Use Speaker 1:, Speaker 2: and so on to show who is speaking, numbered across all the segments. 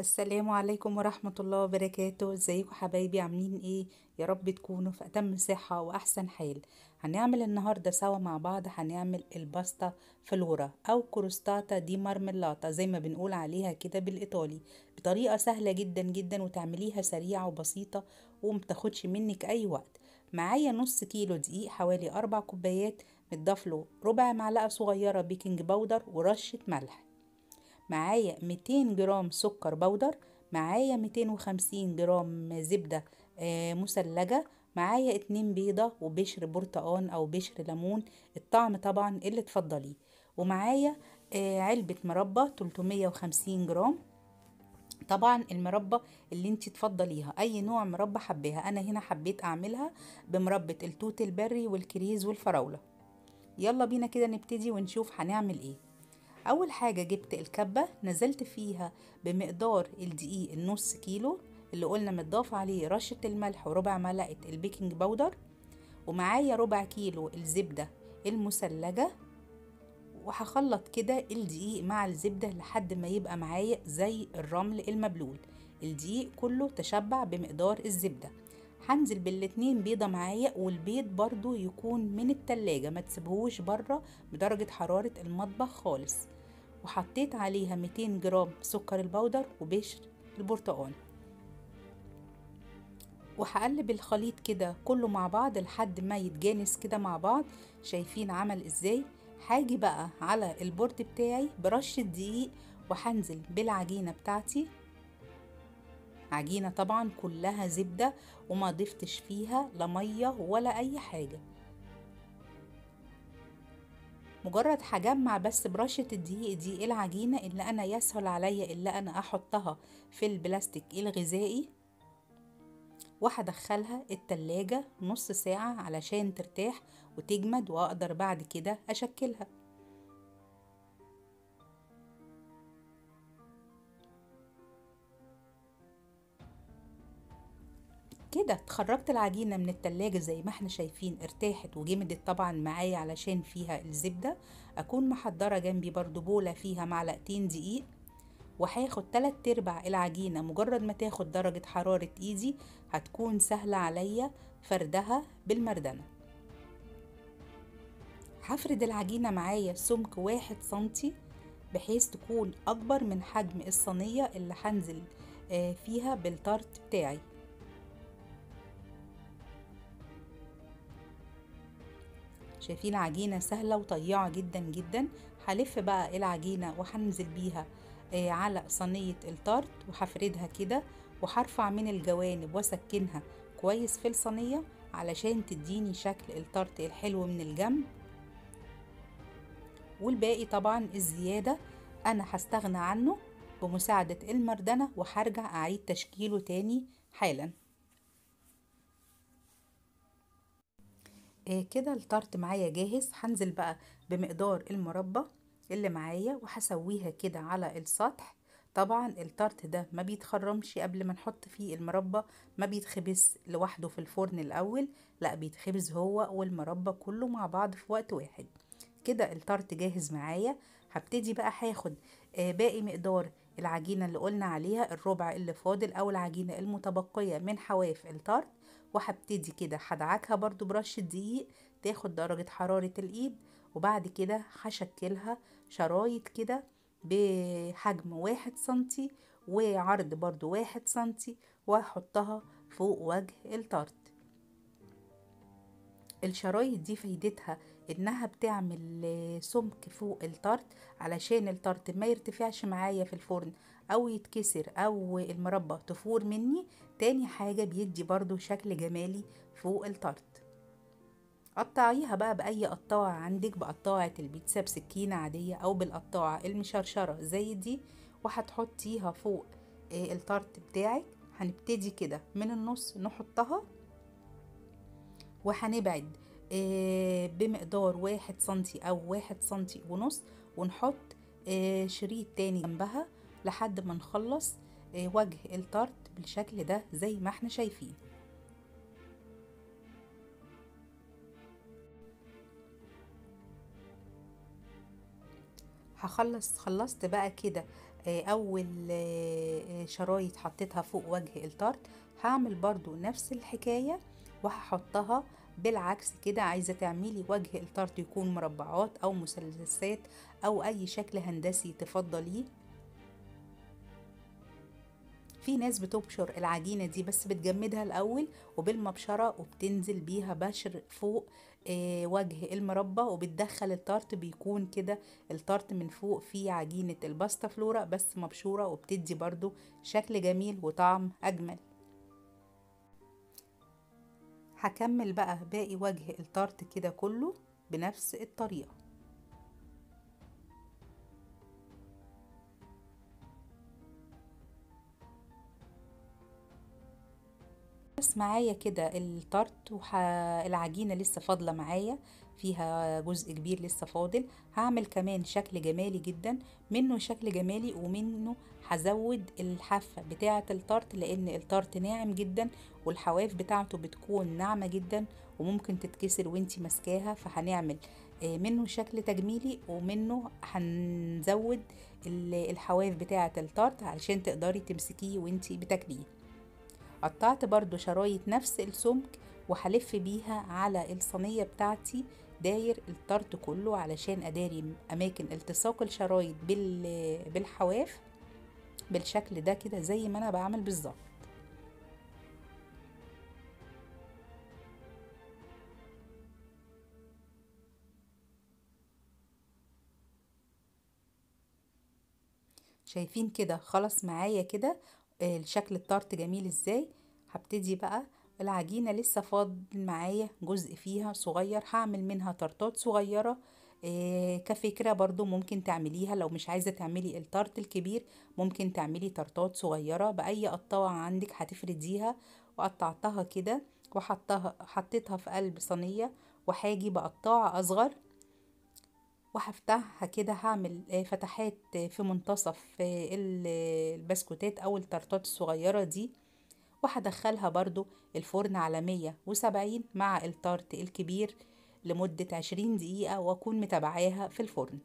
Speaker 1: السلام عليكم ورحمة الله وبركاته ازيكم حبايبي عاملين ايه يا رب تكونوا في اتم صحة واحسن حال هنعمل النهاردة سوا مع بعض هنعمل الباستا فلورا او كروستاتا دي مارميلاتا زي ما بنقول عليها كده بالايطالي بطريقة سهلة جدا جدا وتعمليها سريعة وبسيطة ومتاخدش منك اي وقت معايا نص كيلو دقيق حوالي اربع كوبايات متضاف له ربع معلقة صغيرة بيكنج باودر ورشة ملح معايا 200 جرام سكر بودر معايا 250 جرام زبدة آه، مثلجة معايا اتنين بيضة وبشر برتقان او بشر ليمون الطعم طبعا اللي تفضليه ومعايا آه، علبة مربى 350 جرام طبعا المربى اللي انت تفضليها اي نوع مربى حباها انا هنا حبيت اعملها بمربى التوت البري والكريز والفراولة يلا بينا كده نبتدي ونشوف هنعمل ايه اول حاجة جبت الكبة نزلت فيها بمقدار الدقيق النص كيلو اللي قلنا متضاف عليه رشة الملح وربع معلقة البيكنج باودر ومعايا ربع كيلو الزبدة المثلجة وهخلط كده الدقيق مع الزبدة لحد ما يبقى معايا زي الرمل المبلول الدقيق كله تشبع بمقدار الزبدة هنزل بالاتنين بيضة معايا والبيض برضو يكون من التلاجة ما تسيبهوش بره بدرجة حرارة المطبخ خالص وحطيت عليها 200 جرام سكر البودر وبشر البرتقال وهقلب الخليط كده كله مع بعض لحد ما يتجانس كده مع بعض شايفين عمل ازاي هاجي بقى على البورد بتاعي برشة دقيق وهنزل بالعجينة بتاعتي عجينة طبعا كلها زبدة وما ضفتش فيها لا مية ولا أي حاجة مجرد هجمع بس برشة الدقيق دي العجينة اللي أنا يسهل عليا اللي أنا أحطها في البلاستيك الغذائي وهدخلها التلاجة نص ساعة علشان ترتاح وتجمد وأقدر بعد كده أشكلها كده اتخرجت العجينة من التلاجة زي ما احنا شايفين ارتاحت وجمدت طبعا معايا علشان فيها الزبدة اكون محضرة جنبي برضو بولة فيها معلقتين دقيق وهاخد تلات ارباع العجينة مجرد ما تاخد درجة حرارة ايدي هتكون سهلة عليا فردها بالمردنة هفرد العجينة معايا سمك واحد سنتي بحيث تكون اكبر من حجم الصينية اللي هنزل فيها بالتارت بتاعي شايفين عجينة سهلة وطيعة جدا جدا هلف بقى العجينة وهنزل بيها على صينية التارت وهفردها كده وهرفع من الجوانب واسكنها كويس في الصينية علشان تديني شكل التارت الحلو من الجنب والباقي طبعا الزيادة انا هستغنى عنه بمساعدة المردنة وهرجع اعيد تشكيله تاني حالا آه كده الطرت معايا جاهز هنزل بقى بمقدار المربى اللي معايا وهسويها كده على السطح طبعا الطرت ده ما بيتخرمش قبل ما نحط فيه المربى ما بيتخبز لوحده في الفرن الاول لا بيتخبز هو والمربى كله مع بعض في وقت واحد كده الطرت جاهز معايا هبتدي بقى هاخد آه باقي مقدار العجينة اللي قلنا عليها الربع اللي فاضل او العجينة المتبقية من حواف الطرت وهبتدي كده هدعكها برضو برشة دقيق تاخد درجة حرارة الايد وبعد كده هشكلها شرايط كده بحجم واحد سنتي وعرض برضو واحد سنتي وهحطها فوق وجه الطرت الشرايط دي فايدتها انها بتعمل سمك فوق الطرت علشان الطرت ما يرتفعش معايا في الفرن او يتكسر او المربى تفور مني تاني حاجة بيدي برضو شكل جمالي فوق الطرت قطعيها بقى بأي قطاعة عندك بقطاعة البيتزا بسكينة عادية أو بالقطاعة المشرشرة زي دي وهتحطيها فوق الطرت بتاعك هنبتدي كده من النص نحطها وهنبعد بمقدار واحد سنتي أو واحد سنتي ونص ونحط شريط تاني جنبها لحد ما نخلص وجه الطرت بالشكل ده زي ما احنا شايفين هخلص خلصت بقى كده آه، اول آه، شرايط حطيتها فوق وجه الطرد هعمل برضو نفس الحكاية وهحطها بالعكس كده عايزة تعملي وجه الطرد يكون مربعات او مثلثات او اي شكل هندسي تفضليه في ناس بتبشر العجينة دي بس بتجمدها الأول وبالمبشرة وبتنزل بيها بشر فوق آه وجه المربى وبتدخل الطرت بيكون كده الطرت من فوق فيه عجينة الباستا فلورا بس مبشورة وبتدي برضو شكل جميل وطعم أجمل هكمل بقى باقي وجه الطرت كده كله بنفس الطريقة بس معايا كده الطرت وح... العجينة لسه فاضلة معايا فيها جزء كبير لسه فاضل هعمل كمان شكل جمالي جدا منه شكل جمالي ومنه هزود الحافة بتاعة الطرت لان الطرت ناعم جدا والحواف بتاعته بتكون ناعمة جدا وممكن تتكسر وانتي ماسكاها فهنعمل منه شكل تجميلي ومنه هنزود الحواف بتاعة الطرت علشان تقدري تمسكيه وانتي بتاكليه قطعت برضو شرايط نفس السمك وهلف بيها على الصينية بتاعتي داير الطرد كله علشان اداري اماكن التصاق الشرايط بالحواف بالشكل ده كده زي ما انا بعمل بالظبط شايفين كده خلص معايا كده الشكل الطرت جميل ازاي هبتدي بقى العجينة لسه فاضل معايا جزء فيها صغير هعمل منها طرطات صغيرة إيه كفكرة برضو ممكن تعمليها لو مش عايزة تعملي الطرت الكبير ممكن تعملي طرطات صغيرة بأي قطاعة عندك هتفرديها وقطعتها كده وحطها حطيتها في قلب صينية وهاجي بقطاعة أصغر وهفتحها كده هعمل فتحات في منتصف البسكوتات او التارتات الصغيرة دي وهدخلها برضو الفرن على مية وسبعين مع التارت الكبير لمدة عشرين دقيقة واكون متابعاها في الفرن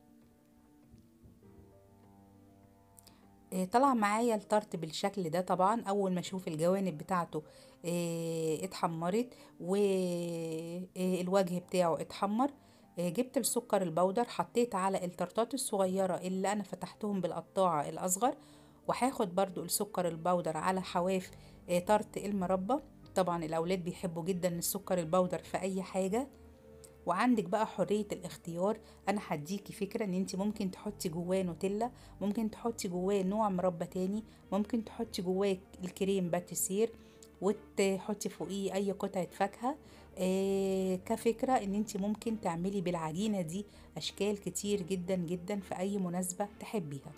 Speaker 1: طلع معايا التارت بالشكل ده طبعا اول ما اشوف الجوانب بتاعته اتحمرت والوجه بتاعه اتحمر جبت السكر البودر حطيت على الترطات الصغيرة اللي أنا فتحتهم بالقطاعة الأصغر وهاخد برضو السكر البودر على حواف طرت المربى طبعا الأولاد بيحبوا جدا السكر البودر في أي حاجة وعندك بقى حرية الاختيار أنا هديكي فكرة إن انت ممكن تحطي جواه نوتيلا ممكن تحطي جواه نوع مربى تاني ممكن تحطي جواه الكريم باتيسير وتحطي فوقيه أي قطعة فاكهة آه كفكرة ان انت ممكن تعملي بالعجينة دي اشكال كتير جدا جدا في اي مناسبة تحبيها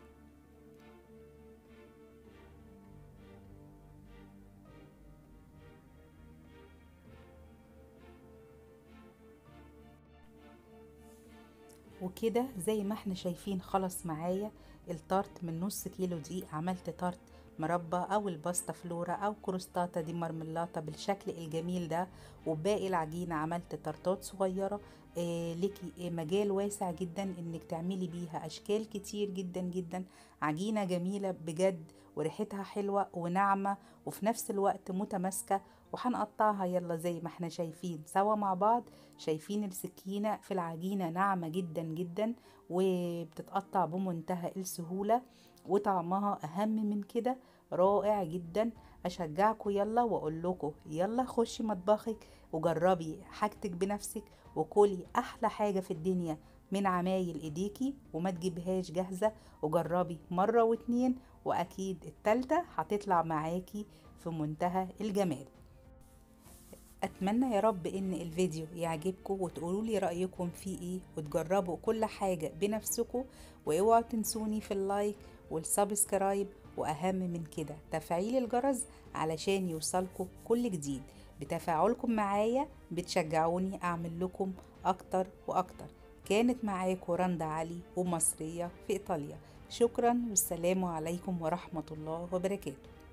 Speaker 1: وكده زي ما احنا شايفين خلص معايا التارت من نص كيلو دقيق عملت تارت مربى او الباستا فلورا او كروستاتا دي مرملاطة بالشكل الجميل ده وباقي العجينة عملت تارتات صغيرة آه لكي آه مجال واسع جدا انك تعملي بيها اشكال كتير جدا جدا عجينة جميلة بجد وريحتها حلوة وناعمة وفي نفس الوقت متماسكة وهنقطعها يلا زي ما احنا شايفين سوا مع بعض شايفين السكينة في العجينة ناعمة جدا جدا وبتتقطع بمنتهى السهولة وطعمها اهم من كده رائع جدا اشجعكم يلا واقول لكم يلا خشي مطبخك وجربي حاجتك بنفسك وكلي احلى حاجه في الدنيا من عمايل ايديكي وما تجيبهاش جاهزه وجربي مره واتنين واكيد التالتة هتطلع معاكي في منتهى الجمال اتمنى يا رب ان الفيديو يعجبكم وتقولوا لي رايكم فيه ايه وتجربوا كل حاجه بنفسكم واوعوا تنسوني في اللايك والسبسكرايب واهم من كده تفعيل الجرس علشان يوصلكم كل جديد بتفاعلكم معايا بتشجعوني اعمل لكم اكتر واكتر كانت معاكم رندا علي ومصريه في ايطاليا شكرا والسلام عليكم ورحمه الله وبركاته